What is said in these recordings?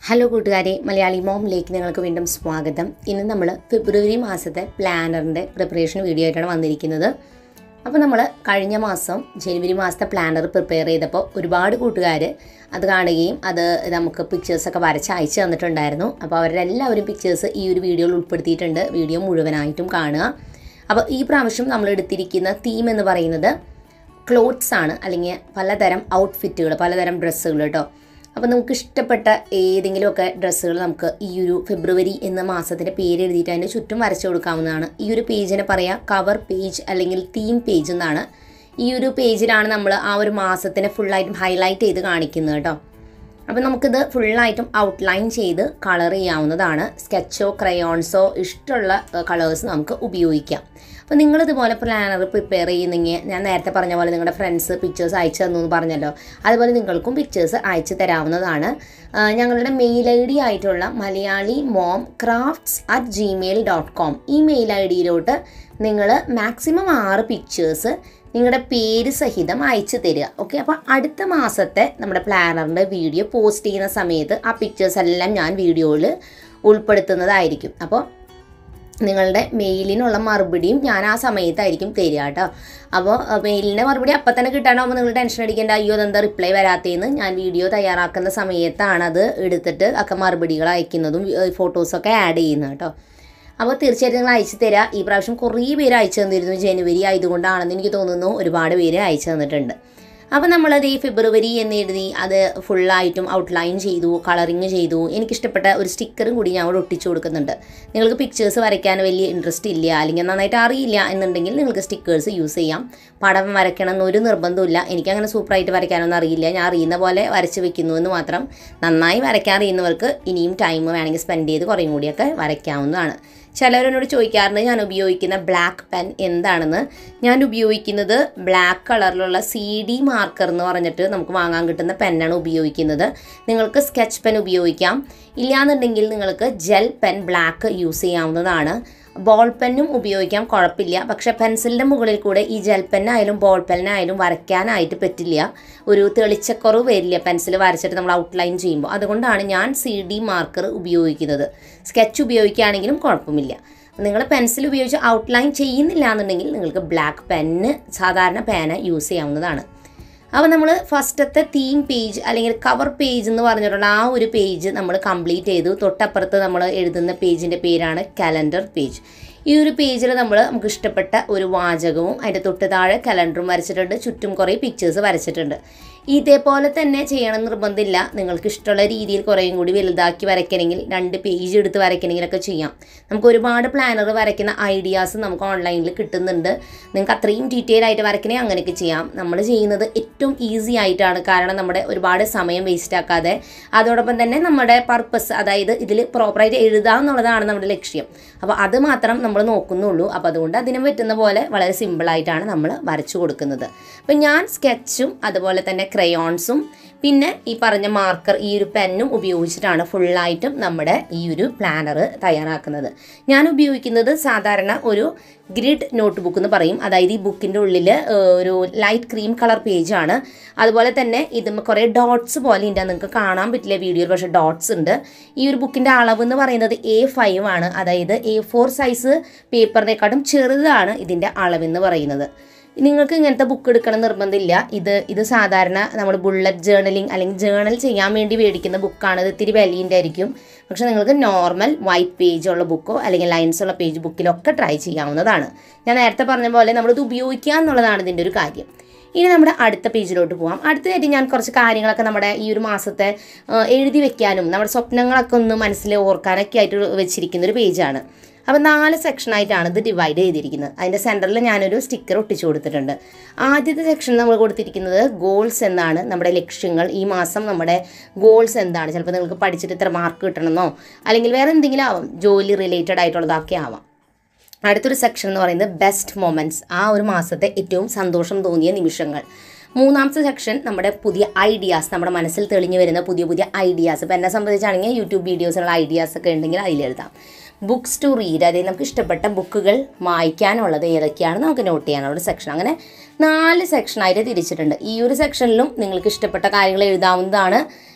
hello കൂട്ടുകാരെ മലയാളി മോമിലേക്ക് നിങ്ങൾക്ക് വീണ്ടും സ്വാഗതം ഇന്ന് നമ്മൾ ഫെബ്രുവരി മാസത്തെ പ്ലാനറിൻ്റെ പ്രിപ്പറേഷൻ വീഡിയോ ആയിട്ടാണ് വന്നിരിക്കുന്നത് അപ്പോൾ നമ്മൾ കഴിഞ്ഞ മാസം ജനുവരി മാസത്തെ പ്ലാനർ പ്രിപ്പയർ ചെയ്തപ്പോൾ ഒരുപാട് കൂട്ടുകാർ അത് കാണുകയും അത് നമുക്ക് പിക്ചേഴ്സൊക്കെ വരച്ച് അയച്ചു തന്നിട്ടുണ്ടായിരുന്നു അപ്പോൾ അവരെല്ലാവരും പിക്ചേഴ്സ് ഈ ഒരു വീഡിയോയിൽ ഉൾപ്പെടുത്തിയിട്ടുണ്ട് വീഡിയോ മുഴുവനായിട്ടും കാണുക അപ്പോൾ ഈ പ്രാവശ്യം നമ്മൾ എടുത്തിരിക്കുന്ന തീം എന്ന് പറയുന്നത് ക്ലോത്ത്സ് ആണ് അല്ലെങ്കിൽ പലതരം ഔട്ട്ഫിറ്റുകൾ പലതരം ഡ്രസ്സുകൾ കേട്ടോ അപ്പോൾ നമുക്ക് ഇഷ്ടപ്പെട്ട ഏതെങ്കിലുമൊക്കെ ഡ്രസ്സുകൾ നമുക്ക് ഈ ഒരു ഫെബ്രുവരി എന്ന മാസത്തിൻ്റെ പേര് എഴുതിയിട്ട് അതിൻ്റെ ചുറ്റും വരച്ചു കൊടുക്കാവുന്നതാണ് ഈ ഒരു പേജിനെ പറയാം കവർ പേജ് അല്ലെങ്കിൽ തീം പേജ് എന്നാണ് ഈ ഒരു പേജിലാണ് നമ്മൾ ആ ഒരു മാസത്തിനെ ഫുള്ളായിട്ടും ഹൈലൈറ്റ് ചെയ്ത് കാണിക്കുന്നത് കേട്ടോ അപ്പോൾ നമുക്കിത് ഫുള്ളായിട്ടും ഔട്ട്ലൈൻ ചെയ്ത് കളർ ചെയ്യാവുന്നതാണ് സ്കെച്ചോ ക്രയോൺസോ ഇഷ്ടമുള്ള കളേഴ്സ് നമുക്ക് ഉപയോഗിക്കാം അപ്പോൾ നിങ്ങളിതുപോലെ പ്ലാനർ പ്രിപ്പയർ ചെയ്യുന്നെങ്കിൽ ഞാൻ നേരത്തെ പറഞ്ഞ പോലെ നിങ്ങളുടെ ഫ്രണ്ട്സ് പിക്ചേഴ്സ് അയച്ചു തന്നു എന്ന് പറഞ്ഞല്ലോ അതുപോലെ നിങ്ങൾക്കും പിക്ചേഴ്സ് അയച്ചു തരാവുന്നതാണ് ആ, ഞങ്ങളുടെ മെയിൽ ഐ ഡി ആയിട്ടുള്ള Malayali mom crafts at Gmail dot com ഈ മെയിൽ ഐ ഡിയിലോട്ട് നിങ്ങൾ മാക്സിമം ആറ് പിക്ചേഴ്സ് നിങ്ങളുടെ പേര് സഹിതം അയച്ചു തരിക ഓക്കെ അപ്പോൾ അടുത്ത മാസത്തെ നമ്മുടെ പ്ലാനറിൻ്റെ വീഡിയോ പോസ്റ്റ് ചെയ്യുന്ന സമയത്ത് ആ പിക്ചേഴ്സ് എല്ലാം ഞാൻ വീഡിയോയിൽ ഉൾപ്പെടുത്തുന്നതായിരിക്കും അപ്പോൾ നിങ്ങളുടെ മെയിലിനുള്ള മറുപടിയും ഞാൻ ആ സമയത്തായിരിക്കും തരിക കേട്ടോ അപ്പോൾ മെയിലിൻ്റെ മറുപടി അപ്പം തന്നെ കിട്ടാനാകുമ്പോൾ നിങ്ങൾ ടെൻഷൻ അടിക്കേണ്ട അയ്യോ അതെന്താ റിപ്ലൈ വരാത്തതെന്ന് ഞാൻ വീഡിയോ തയ്യാറാക്കുന്ന സമയത്താണ് അത് എടുത്തിട്ട് ഒക്കെ മറുപടികൾ അയക്കുന്നതും ഫോട്ടോസൊക്കെ ആഡ് ചെയ്യുന്നത് കേട്ടോ അപ്പോൾ തീർച്ചയായിട്ടും നിങ്ങൾ അയച്ചു തരാം ഈ പ്രാവശ്യം കുറേ പേര് അയച്ചു തന്നിരുന്നു ജനുവരി ആയതുകൊണ്ടാണെന്ന് എനിക്ക് തോന്നുന്നു ഒരുപാട് പേര് അയച്ചു തന്നിട്ടുണ്ട് അപ്പോൾ നമ്മളത് ഈ ഫെബ്രുവരി എന്ന് എഴുതി അത് ഫുള്ളായിട്ടും ഔട്ട്ലൈൻ ചെയ്തു കളറിങ് ചെയ്തു എനിക്കിഷ്ടപ്പെട്ട ഒരു സ്റ്റിക്കറും കൂടി ഞാൻ അവിടെ ഒട്ടിച്ചു കൊടുക്കുന്നുണ്ട് നിങ്ങൾക്ക് പിക്ചേഴ്സ് വരയ്ക്കാൻ വലിയ ഇൻട്രസ്റ്റ് ഇല്ല അല്ലെങ്കിൽ നന്നായിട്ട് അറിയില്ല എന്നുണ്ടെങ്കിൽ നിങ്ങൾക്ക് സ്റ്റിക്കേഴ്സ് യൂസ് ചെയ്യാം പടം വരയ്ക്കണം എന്നൊരു നിർബന്ധമില്ല എനിക്കങ്ങനെ സൂപ്പറായിട്ട് വരയ്ക്കാനൊന്നും അറിയില്ല ഞാൻ അറിയുന്ന പോലെ വരച്ച് വെക്കുന്നു എന്ന് മാത്രം നന്നായി വരയ്ക്കാൻ അറിയുന്നവർക്ക് ഇനിയും ടൈം വേണമെങ്കിൽ സ്പെൻഡ് ചെയ്ത് കുറേയും കൂടിയൊക്കെ വരയ്ക്കാവുന്നതാണ് ചിലവരെന്നോട് ചോദിക്കാറുണ്ട് ഞാൻ ഉപയോഗിക്കുന്ന ബ്ലാക്ക് പെൻ എന്താണെന്ന് ഞാൻ ഉപയോഗിക്കുന്നത് ബ്ലാക്ക് കളറിലുള്ള സി ഡി മാർക്കർ എന്ന് പറഞ്ഞിട്ട് നമുക്ക് വാങ്ങാൻ കിട്ടുന്ന പെന്നാണ് ഉപയോഗിക്കുന്നത് നിങ്ങൾക്ക് സ്കെച്ച് പെൻ ഉപയോഗിക്കാം ഇല്ലാന്നുണ്ടെങ്കിൽ നിങ്ങൾക്ക് ജെൽ പെൻ ബ്ലാക്ക് യൂസ് ചെയ്യാവുന്നതാണ് ബോൾ പെന്നും ഉപയോഗിക്കാം കുഴപ്പമില്ല പക്ഷെ പെൻസിലിൻ്റെ മുകളിൽ കൂടെ ഈ ജെൽ പെന്നായാലും ബോൾ പെന്നായാലും വരയ്ക്കാനായിട്ട് പറ്റില്ല ഒരു തെളിച്ചക്കുറവ് വരില്ല പെൻസിൽ വരച്ചിട്ട് നമ്മൾ ഔട്ട്ലൈൻ ചെയ്യുമ്പോൾ അതുകൊണ്ടാണ് ഞാൻ സി ഡി മാർക്കർ ഉപയോഗിക്കുന്നത് സ്കെച്ച് ഉപയോഗിക്കുകയാണെങ്കിലും കുഴപ്പമില്ല നിങ്ങൾ പെൻസിൽ ഉപയോഗിച്ച് ഔട്ട്ലൈൻ ചെയ്യുന്നില്ല എന്നുണ്ടെങ്കിൽ നിങ്ങൾക്ക് ബ്ലാക്ക് പെന്ന് സാധാരണ പേന യൂസ് ചെയ്യാവുന്നതാണ് അപ്പോൾ നമ്മൾ ഫസ്റ്റത്തെ തീം പേജ് അല്ലെങ്കിൽ കവർ പേജ് എന്ന് പറഞ്ഞിട്ടുള്ള ആ ഒരു പേജ് നമ്മൾ കംപ്ലീറ്റ് ചെയ്തു തൊട്ടപ്പുറത്ത് നമ്മൾ എഴുതുന്ന പേജിൻ്റെ പേരാണ് കലണ്ടർ പേജ് ഈ ഒരു പേജിൽ നമ്മൾ നമുക്ക് ഇഷ്ടപ്പെട്ട ഒരു വാചകവും അതിൻ്റെ തൊട്ട് താഴെ കലണ്ടറും വരച്ചിട്ടുണ്ട് ചുറ്റും കുറേ പിക്ചേഴ്സ് വരച്ചിട്ടുണ്ട് ഇതേപോലെ തന്നെ ചെയ്യണം നിർബന്ധമില്ല നിങ്ങൾക്ക് ഇഷ്ടമുള്ള രീതിയിൽ കുറേയും കൂടി വലുതാക്കി വരയ്ക്കണമെങ്കിൽ രണ്ട് പേജ് എടുത്ത് വരയ്ക്കണമെങ്കിലൊക്കെ ചെയ്യാം നമുക്ക് ഒരുപാട് പ്ലാനർ വരയ്ക്കുന്ന ഐഡിയാസ് നമുക്ക് ഓൺലൈനിൽ കിട്ടുന്നുണ്ട് നിങ്ങൾക്ക് അത്രയും ഡീറ്റെയിൽ ആയിട്ട് വരയ്ക്കണേ അങ്ങനെയൊക്കെ ചെയ്യാം നമ്മൾ ചെയ്യുന്നത് ഏറ്റവും ഈസി ആയിട്ടാണ് കാരണം നമ്മുടെ ഒരുപാട് സമയം വേസ്റ്റ് ആക്കാതെ അതോടൊപ്പം തന്നെ നമ്മുടെ പർപ്പസ് അതായത് ഇതിൽ പ്രോപ്പറായിട്ട് എഴുതുക എന്നുള്ളതാണ് നമ്മുടെ ലക്ഷ്യം അപ്പോൾ അത് മാത്രം നമ്മൾ നോക്കുന്നുള്ളൂ അപ്പോൾ അതുകൊണ്ട് അതിന് പറ്റുന്ന പോലെ വളരെ സിമ്പിളായിട്ടാണ് നമ്മൾ വരച്ചു കൊടുക്കുന്നത് അപ്പോൾ ഞാൻ സ്കെച്ചും അതുപോലെ തന്നെ ക്രയോൺസും പിന്നെ ഈ പറഞ്ഞ മാർക്കർ ഈ ഒരു പെന്നും ഉപയോഗിച്ചിട്ടാണ് ഫുള്ളായിട്ടും നമ്മുടെ ഈ ഒരു പ്ലാനർ തയ്യാറാക്കുന്നത് ഞാൻ ഉപയോഗിക്കുന്നത് സാധാരണ ഒരു ഗ്രിഡ് നോട്ട് ബുക്ക് എന്ന് പറയും അതായത് ഈ ബുക്കിൻ്റെ ഉള്ളിൽ ഒരു ലൈറ്റ് ക്രീം കളർ പേജാണ് അതുപോലെ തന്നെ ഇത് കുറേ ഡോട്ട്സ് പോലെ ഉണ്ട് നിങ്ങൾക്ക് കാണാൻ പറ്റില്ല വീഡിയോയിൽ പക്ഷേ ഡോട്ട്സ് ഉണ്ട് ഈ ഒരു ബുക്കിൻ്റെ അളവ് എന്ന് പറയുന്നത് എ ഫൈവ് ആണ് അതായത് എ ഫോർ സൈസ് പേപ്പറിനെക്കാട്ടും ചെറുതാണ് ഇതിൻ്റെ അളവെന്ന് പറയുന്നത് നിങ്ങൾക്ക് ഇങ്ങനത്തെ ബുക്ക് എടുക്കണം നിർബന്ധമില്ല ഇത് ഇത് സാധാരണ നമ്മൾ ബുള്ളറ്റ് ജേർണലിംഗ് അല്ലെങ്കിൽ ജേർണൽ ചെയ്യാൻ വേണ്ടി മേടിക്കുന്ന ബുക്കാണ് ഇത് ഇത്തിരി വിലയിൻ്റെ ആയിരിക്കും പക്ഷേ നിങ്ങൾക്ക് നോർമൽ വൈറ്റ് പേജ് ഉള്ള ബുക്കോ അല്ലെങ്കിൽ ലൈൻസ് ഉള്ള പേജ് ബുക്കിലൊക്കെ ട്രൈ ചെയ്യാവുന്നതാണ് ഞാൻ നേരത്തെ പറഞ്ഞ പോലെ നമ്മളിത് ഉപയോഗിക്കുക എന്നുള്ളതാണ് ഇതിൻ്റെ ഒരു കാര്യം ഇനി നമ്മുടെ അടുത്ത പേജിലോട്ട് പോകാം അടുത്തതായിട്ട് ഞാൻ കുറച്ച് കാര്യങ്ങളൊക്കെ നമ്മുടെ ഈ ഒരു മാസത്തെ ആ, എഴുതി വെക്കാനും നമ്മുടെ സ്വപ്നങ്ങളൊക്കെ ഒന്ന് മനസ്സിൽ ഓർക്കാനൊക്കെ ആയിട്ട് വെച്ചിരിക്കുന്ന ഒരു പേജാണ് അപ്പോൾ നാല് സെക്ഷനായിട്ടാണ് ഇത് ഡിവൈഡ് ചെയ്തിരിക്കുന്നത് അതിൻ്റെ സെൻറ്ററിൽ ഞാനൊരു സ്റ്റിക്കർ ഒട്ടിച്ചു കൊടുത്തിട്ടുണ്ട് ആദ്യത്തെ സെക്ഷൻ നമ്മൾ കൊടുത്തിരിക്കുന്നത് ഗോൾസ് എന്നാണ് നമ്മുടെ ലക്ഷ്യങ്ങൾ ഈ മാസം നമ്മുടെ ഗോൾസ് എന്താണ് ചിലപ്പോൾ നിങ്ങൾക്ക് പഠിച്ചിട്ട് ഇത്ര മാർക്ക് കിട്ടണമെന്നോ അല്ലെങ്കിൽ വേറെ എന്തെങ്കിലും ആവാം ജോലി റിലേറ്റഡ് ആയിട്ടുള്ളതൊക്കെ ആവാം അടുത്തൊരു സെക്ഷൻ എന്ന് പറയുന്നത് ബെസ്റ്റ് മൊമെൻറ്റ്സ് ആ ഒരു മാസത്തെ ഏറ്റവും സന്തോഷം തോന്നിയ നിമിഷങ്ങൾ മൂന്നാമത്തെ സെക്ഷൻ നമ്മുടെ പുതിയ ഐഡിയാസ് നമ്മുടെ മനസ്സിൽ തെളിഞ്ഞു വരുന്ന പുതിയ പുതിയ ഐഡിയാസ് ഇപ്പോൾ എന്നെ സംബന്ധിച്ചാണെങ്കിൽ യൂട്യൂബ് വീഡിയോസിലുള്ള ഐഡിയാസ് ഒക്കെ ഉണ്ടെങ്കിൽ അതിലെഴുതാം ബുക്സ് ടു റീഡ് അതായത് നമുക്ക് ഇഷ്ടപ്പെട്ട ബുക്കുകൾ വായിക്കാനുള്ളത് ഏതൊക്കെയാണ് നമുക്ക് നോട്ട് ചെയ്യാനുള്ള ഒരു സെക്ഷൻ അങ്ങനെ നാല് സെക്ഷനായിട്ട് തിരിച്ചിട്ടുണ്ട് ഈ ഒരു സെക്ഷനിലും നിങ്ങൾക്ക് ഇഷ്ടപ്പെട്ട കാര്യങ്ങൾ എഴുതാവുന്നതാണ്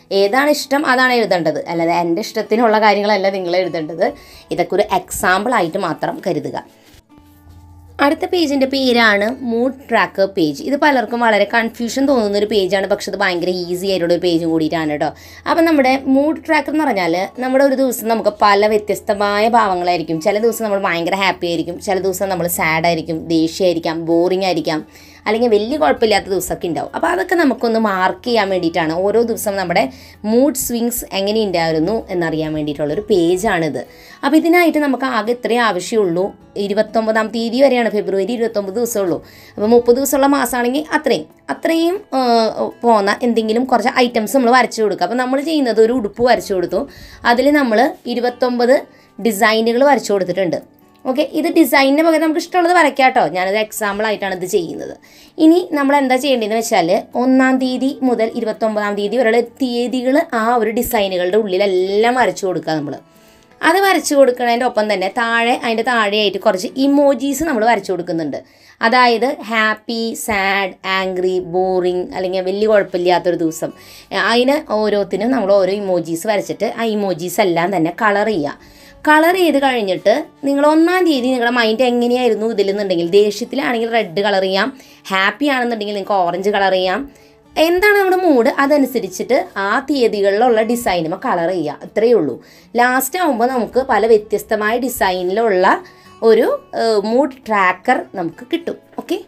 ഏതാണ് ഇഷ്ടം അതാണ് എഴുതേണ്ടത് അല്ലാതെ എൻ്റെ ഇഷ്ടത്തിനുള്ള കാര്യങ്ങളല്ല നിങ്ങൾ എഴുതേണ്ടത് ഇതൊക്കെ ഒരു എക്സാമ്പിളായിട്ട് മാത്രം കരുതുക അടുത്ത പേജിൻ്റെ പേരാണ് മൂഡ് ട്രാക്കർ പേജ് ഇത് പലർക്കും വളരെ കൺഫ്യൂഷൻ തോന്നുന്ന ഒരു പേജാണ് പക്ഷെ ഇത് ഭയങ്കര ഈസി ആയിട്ടുള്ള ഒരു പേജും കൂടിയിട്ടാണ് കേട്ടോ അപ്പം നമ്മുടെ മൂഡ് ട്രാക്കർ എന്ന് പറഞ്ഞാൽ നമ്മുടെ ഒരു ദിവസം നമുക്ക് പല വ്യത്യസ്തമായ ഭാവങ്ങളായിരിക്കും ചില ദിവസം നമ്മൾ ഭയങ്കര ഹാപ്പി ആയിരിക്കും ചില ദിവസം നമ്മൾ സാഡ് ആയിരിക്കും ദേഷ്യമായിരിക്കാം ബോറിംഗ് ആയിരിക്കാം അല്ലെങ്കിൽ വലിയ കുഴപ്പമില്ലാത്ത ദിവസമൊക്കെ ഉണ്ടാവും അപ്പോൾ അതൊക്കെ നമുക്കൊന്ന് മാർക്ക് ചെയ്യാൻ വേണ്ടിയിട്ടാണ് ഓരോ ദിവസം നമ്മുടെ മൂഡ് സ്വിങ്സ് എങ്ങനെ ഉണ്ടായിരുന്നു എന്നറിയാൻ വേണ്ടിയിട്ടുള്ളൊരു പേജാണിത് അപ്പോൾ ഇതിനായിട്ട് നമുക്ക് ആകെ ഇത്രയേ ആവശ്യമുള്ളൂ ഇരുപത്തൊമ്പതാം തീയതി വരെയാണ് ഫെബ്രുവരി ഇരുപത്തൊമ്പത് ദിവസമുള്ളൂ അപ്പോൾ മുപ്പത് ദിവസമുള്ള മാസമാണെങ്കിൽ അത്രയും അത്രയും ആ, പോകുന്ന എന്തെങ്കിലും കുറച്ച് ഐറ്റംസ് നമ്മൾ വരച്ചു കൊടുക്കുക അപ്പോൾ നമ്മൾ ചെയ്യുന്നത് ഒരു ഉടുപ്പ് വരച്ചു കൊടുത്തു അതിൽ നമ്മൾ ഇരുപത്തൊമ്പത് ഡിസൈനുകൾ വരച്ചു കൊടുത്തിട്ടുണ്ട് ഓക്കെ ഇത് ഡിസൈനിന് പകരം നമുക്ക് ഇഷ്ടമുള്ളത് വരയ്ക്കാം കേട്ടോ ഞാനത് എക്സാമ്പിൾ ആയിട്ടാണ് ഇത് ചെയ്യുന്നത് ഇനി നമ്മൾ എന്താ ചെയ്യേണ്ടതെന്ന് വെച്ചാൽ ഒന്നാം തീയതി മുതൽ ഇരുപത്തൊമ്പതാം തീയതി വരെയുള്ള തീയതികൾ ആ ഒരു ഡിസൈനുകളുടെ ഉള്ളിലെല്ലാം വരച്ചു കൊടുക്കുക നമ്മൾ അത് വരച്ചു കൊടുക്കുന്നതിൻ്റെ ഒപ്പം തന്നെ താഴെ അതിൻ്റെ താഴെയായിട്ട് കുറച്ച് ഇമോജീസ് നമ്മൾ വരച്ചു കൊടുക്കുന്നുണ്ട് അതായത് ഹാപ്പി സാഡ് ആംഗ്രി ബോറിങ് അല്ലെങ്കിൽ വലിയ കുഴപ്പമില്ലാത്തൊരു ദിവസം അതിന് ഓരോത്തിനും നമ്മൾ ഓരോ ഇമോജീസ് വരച്ചിട്ട് ആ ഇമോജീസ് എല്ലാം തന്നെ കളർ ചെയ്യുക കളർ ചെയ്ത് കഴിഞ്ഞിട്ട് നിങ്ങൾ ഒന്നാം തീയതി നിങ്ങളുടെ മൈൻഡ് എങ്ങനെയായിരുന്നു ഇതിലെന്നുണ്ടെങ്കിൽ ദേഷ്യത്തിലാണെങ്കിൽ റെഡ് കളർ ചെയ്യാം ഹാപ്പി ആണെന്നുണ്ടെങ്കിൽ നിങ്ങൾക്ക് ഓറഞ്ച് കളർ ചെയ്യാം എന്താണ് നമ്മുടെ മൂഡ് അതനുസരിച്ചിട്ട് ആ തീയതികളിലുള്ള ഡിസൈനുമ കളർ ചെയ്യുക ഇത്രയേ ഉള്ളൂ ലാസ്റ്റ് ആകുമ്പോൾ നമുക്ക് പല വ്യത്യസ്തമായ ഡിസൈനിലുള്ള ഒരു മൂഡ് ട്രാക്കർ നമുക്ക് കിട്ടും ഓക്കെ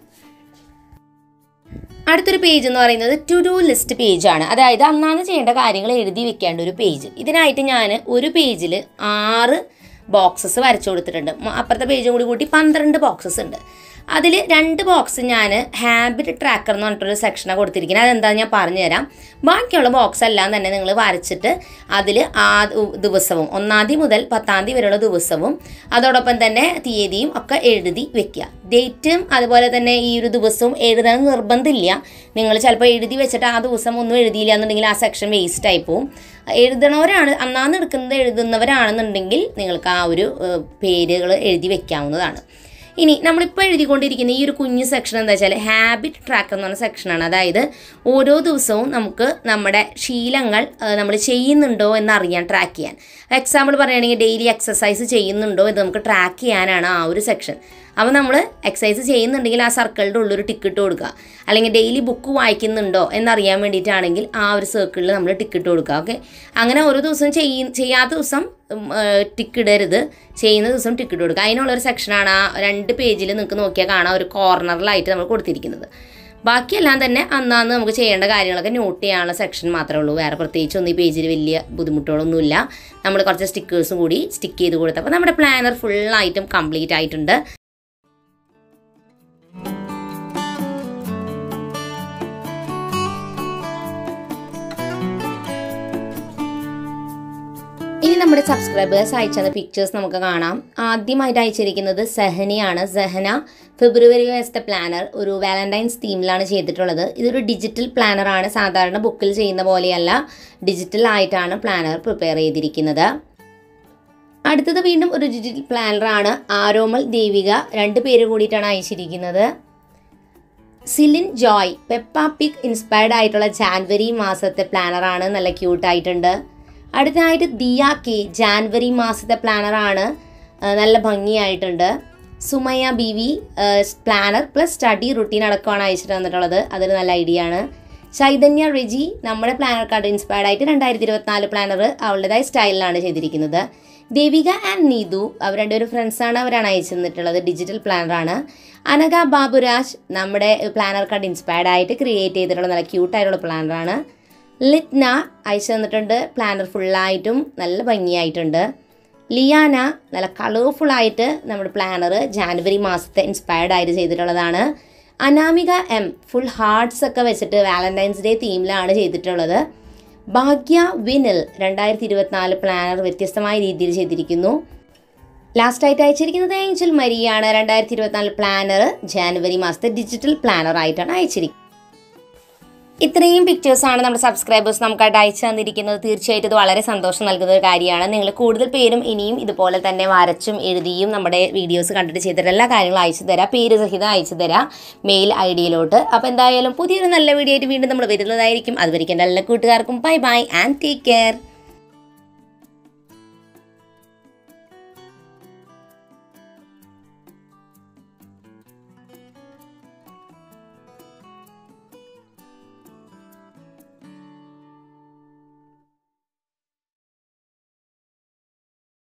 അടുത്തൊരു പേജ് എന്ന് പറയുന്നത് ടു ഡു ലിസ്റ്റ് പേജാണ് അതായത് അന്നാന്ന് ചെയ്യേണ്ട കാര്യങ്ങൾ എഴുതി വെക്കേണ്ട ഒരു പേജ് ഇതിനായിട്ട് ഞാൻ ഒരു പേജിൽ ആറ് ബോക്സസ് വരച്ചു കൊടുത്തിട്ടുണ്ട് മ- അപ്പുറത്തെ പേജും കൂടി കൂട്ടി പന്ത്രണ്ട് ബോക്സസ് ഉണ്ട് അതിൽ രണ്ട് ബോക്സ് ഞാൻ ഹാബിറ്റ് ട്രാക്കർ എന്ന് പറഞ്ഞിട്ടൊരു സെക്ഷനാണ് കൊടുത്തിരിക്കുന്നത് അതെന്താണെന്ന് ഞാൻ പറഞ്ഞുതരാം ബാക്കിയുള്ള ബോക്സ് എല്ലാം തന്നെ നിങ്ങൾ വരച്ചിട്ട് അതിൽ ആ ദു- ദിവസവും ഒന്നാം തീയതി മുതൽ പത്താം തീയതി വരെയുള്ള ദിവസവും അതോടൊപ്പം തന്നെ തീയതിയും ഒക്കെ എഴുതി വെക്കുക ഡേറ്റും അതുപോലെ തന്നെ ഈ ഒരു ദിവസവും എഴുതാൻ നിർബന്ധമില്ല നിങ്ങൾ ചിലപ്പോൾ എഴുതി വെച്ചിട്ട് ആ ദിവസം ഒന്നും എഴുതിയില്ല എന്നുണ്ടെങ്കിൽ ആ സെക്ഷൻ വേസ്റ്റ് ആയി പോവും എഴുതണവരാണ് അന്നാന്ന് എടുക്കുന്നത് എഴുതുന്നവരാണെന്നുണ്ടെങ്കിൽ നിങ്ങൾക്ക് ആ ഒരു പേരുകൾ എഴുതി വെക്കാവുന്നതാണ് ഇനി നമ്മളിപ്പോൾ എഴുതിക്കൊണ്ടിരിക്കുന്ന ഈ ഒരു കുഞ്ഞു സെക്ഷൻ എന്താ വെച്ചാൽ ഹാബിറ്റ് ട്രാക്ക് എന്ന് പറഞ്ഞ സെക്ഷനാണ് അതായത് ഓരോ ദിവസവും നമുക്ക് നമ്മുടെ ശീലങ്ങൾ നമ്മൾ ചെയ്യുന്നുണ്ടോ എന്ന് അറിയാൻ ട്രാക്ക് ചെയ്യാൻ എക്സാമ്പിൾ പറയുകയാണെങ്കിൽ ഡെയിലി എക്സസൈസ് ചെയ്യുന്നുണ്ടോ എന്ന് നമുക്ക് ട്രാക്ക് ചെയ്യാനാണ് ആ ഒരു സെക്ഷൻ അപ്പോൾ നമ്മൾ എക്സസൈസ് ചെയ്യുന്നുണ്ടെങ്കിൽ ആ സർക്കിളിൻ്റെ ഉള്ളൊരു ടിക്ക് ഇട്ട് കൊടുക്കുക അല്ലെങ്കിൽ ഡെയിലി ബുക്ക് വായിക്കുന്നുണ്ടോ എന്നറിയാൻ വേണ്ടിയിട്ടാണെങ്കിൽ ആ ഒരു സർക്കിളിൽ നമ്മൾ ടിക്ക് ഇട്ട് കൊടുക്കുക ഓക്കെ അങ്ങനെ ഓരോ ദിവസവും ചെയ്യ ചെയ്യാത്ത ദിവസം ടിക്ക് ഇടരുത് ചെയ്യുന്ന ദിവസം ടിക്ക് ഇട്ട് കൊടുക്കുക അതിനുള്ളൊരു സെക്ഷനാണ് ആ രണ്ട് പേജിൽ നിങ്ങൾക്ക് നോക്കിയാൽ കാണാം ഒരു കോർണറിലായിട്ട് നമ്മൾ കൊടുത്തിരിക്കുന്നത് ബാക്കിയെല്ലാം തന്നെ അന്നാന്ന് നമുക്ക് ചെയ്യേണ്ട കാര്യങ്ങളൊക്കെ നോട്ട് ചെയ്യാനുള്ള സെക്ഷൻ മാത്രമേ ഉള്ളൂ വേറെ പ്രത്യേകിച്ച് ഒന്നും ഈ പേജിൽ വലിയ ബുദ്ധിമുട്ടുകളൊന്നുമില്ല നമ്മൾ കുറച്ച് സ്റ്റിക്കേഴ്സും കൂടി സ്റ്റിക്ക് ചെയ്ത് കൊടുത്തപ്പോൾ നമ്മുടെ പ്ലാനർ ഫുള്ളായിട്ടും കംപ്ലീറ്റ് ആയിട്ടുണ്ട് ഇനി നമ്മുടെ സബ്സ്ക്രൈബേഴ്സ് അയച്ച പിക്ചേഴ്സ് നമുക്ക് കാണാം ആദ്യമായിട്ട് അയച്ചിരിക്കുന്നത് സെഹനയാണ് സെഹന ഫെബ്രുവരി മാസത്തെ പ്ലാനർ ഒരു വാലന്റൈൻസ് തീമിലാണ് ചെയ്തിട്ടുള്ളത് ഇതൊരു ഡിജിറ്റൽ പ്ലാനറാണ് സാധാരണ ബുക്കിൽ ചെയ്യുന്ന പോലെയല്ല ഡിജിറ്റൽ ആയിട്ടാണ് പ്ലാനർ പ്രിപ്പയർ ചെയ്തിരിക്കുന്നത് അടുത്തത് വീണ്ടും ഒരു ഡിജിറ്റൽ പ്ലാനറാണ് ആരോമൽ ദേവിക രണ്ട് പേര് കൂടിയിട്ടാണ് അയച്ചിരിക്കുന്നത് സിലിൻ ജോയ് പെപ്പ പിക് ഇൻസ്പയർഡ് ആയിട്ടുള്ള ജാൻവരി മാസത്തെ പ്ലാനറാണ് നല്ല ക്യൂട്ടായിട്ടുണ്ട് അടുത്തതായിട്ട് ദിയ കെ ജാൻവരി മാസത്തെ പ്ലാനറാണ് ആ, നല്ല ഭംഗിയായിട്ടുണ്ട് Sumaya B V planner plus study routine അടക്കമാണ് അയച്ചിട്ട് തന്നിട്ടുള്ളത് അതൊരു നല്ല ഐഡിയ ആണ് ചൈതന്യ റെജി നമ്മുടെ പ്ലാനർ കാർഡ് ഇൻസ്പയർഡ് ആയിട്ട് രണ്ടായിരത്തി ഇരുപത്തിനാല് പ്ലാനർ അവളുടേതായ സ്റ്റൈലിലാണ് ചെയ്തിരിക്കുന്നത് ദേവിക ആൻഡ് നീതു അവർ രണ്ടുപേരും ഫ്രണ്ട്സാണ് അവരാണ് അയച്ചു തന്നിട്ടുള്ളത് ഡിജിറ്റൽ പ്ലാനറാണ് അനഘ ബാബുരാജ് നമ്മുടെ പ്ലാനർ കാർഡ് ഇൻസ്പയർഡ് ആയിട്ട് ക്രിയേറ്റ് ചെയ്തിട്ടുള്ള നല്ല ക്യൂട്ടായിട്ടുള്ള പ്ലാനറാണ് ലിറ്റ്ന അയച്ചു തന്നിട്ടുണ്ട് പ്ലാനർ ഫുള്ളായിട്ടും നല്ല ഭംഗിയായിട്ടുണ്ട് ലിയാന നല്ല കളർഫുൾ ആയിട്ട് നമ്മുടെ പ്ലാനർ ജാനുവരി മാസത്തെ ഇൻസ്പയർഡ് ആയിട്ട് ചെയ്തിട്ടുള്ളതാണ് അനാമിക എം ഫുൾ ഹാർട്സ് ഒക്കെ വെച്ചിട്ട് വാലന്റൈൻസ് ഡേ തീമിലാണ് ചെയ്തിട്ടുള്ളത് ഭാഗ്യ വിനിൽ രണ്ടായിരത്തി ഇരുപത്തിനാല് പ്ലാനർ വ്യത്യസ്തമായ രീതിയിൽ ചെയ്തിരിക്കുന്നു ലാസ്റ്റ് ആയിട്ട് അയച്ചിരിക്കുന്നത് ഏഞ്ചൽ മരിയാണ് രണ്ടായിരത്തി ഇരുപത്തിനാല് പ്ലാനർ ജാനുവരി മാസത്തെ ഡിജിറ്റൽ പ്ലാനർ ആയിട്ടാണ് അയച്ചിരിക്കുന്നത് ഇത്രയും പിക്ചേഴ്സാണ് നമ്മുടെ സബ്സ്ക്രൈബേഴ്സ് നമുക്കായിട്ട് അയച്ചു തന്നിരിക്കുന്നത് തീർച്ചയായിട്ടും ഇത് വളരെ സന്തോഷം നൽകുന്ന ഒരു കാര്യമാണ് നിങ്ങൾ കൂടുതൽ പേരും ഇനിയും ഇതുപോലെ തന്നെ വരച്ചും എഴുതിയും നമ്മുടെ വീഡിയോസ് കണ്ടിട്ട് ചെയ്തിട്ട് എല്ലാ കാര്യങ്ങളും അയച്ചു തരാം പേര് സഹിതം അയച്ചു തരാം മെയിൽ ഐ ഡിയിലോട്ട് അപ്പോൾ എന്തായാലും പുതിയൊരു നല്ല വീഡിയോ ആയിട്ട് വീണ്ടും നമ്മൾ വരുന്നതായിരിക്കും അതുവരെയ്ക്കും എല്ലാ കൂട്ടുകാർക്കും bye bye and take care